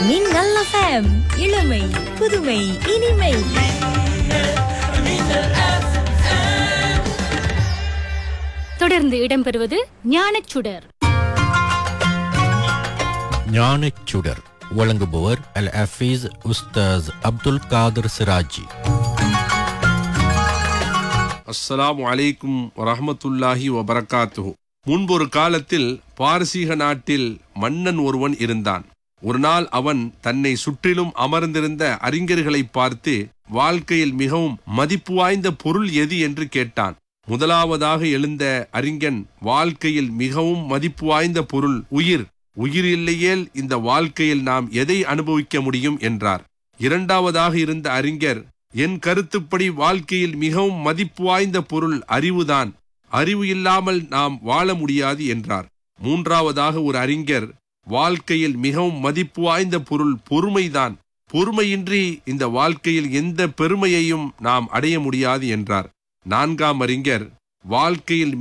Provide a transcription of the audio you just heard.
மின்னல் எஃப்எம் இளமை புதுமை இனிமை தொடர்ந்து இடம்பெறுவது ஞானச்சுடர் ஞானச்சுடர் வழங்குபவர் அல் ஹஃபீஸ் உஸ்தாஸ் அப்துல் காதர் சிராஜி அஸ்ஸலாமு அலைக்கும் வரஹ்மத்துல்லாஹி வபரகாத்துஹு முன்பொரு காலத்தில் பாரசீக நாட்டில் மன்னன் ஒருவன் இருந்தான் ஒரு நாள் அவன் தன்னை சுற்றிலும் அமர்ந்திருந்த அறிஞர்களை பார்த்து வாழ்க்கையில் மிகவும் மதிப்பு வாய்ந்த பொருள் எது என்று கேட்டான் முதலாவதாக எழுந்த அறிஞன் வாழ்க்கையில் மிகவும் மதிப்பு வாய்ந்த பொருள் உயிர் உயிர் இல்லையேல் இந்த வாழ்க்கையில் நாம் எதை அனுபவிக்க முடியும் என்றார் இரண்டாவதாக இருந்த அறிஞர் என் கருத்துப்படி வாழ்க்கையில் மிகவும் மதிப்பு வாய்ந்த பொருள் அறிவுதான் அறிவு இல்லாமல் நாம் வாழ முடியாது என்றார் மூன்றாவதாக ஒரு அறிஞர் வாழ்க்கையில் மிகவும் மதிப்பு வாய்ந்த பொருள் பொறுமைதான் பொறுமையின்றி இந்த வாழ்க்கையில் எந்த பெருமையையும் நாம் அடைய முடியாது என்றார் நான்காம் அறிஞர் வாழ்க்கையில்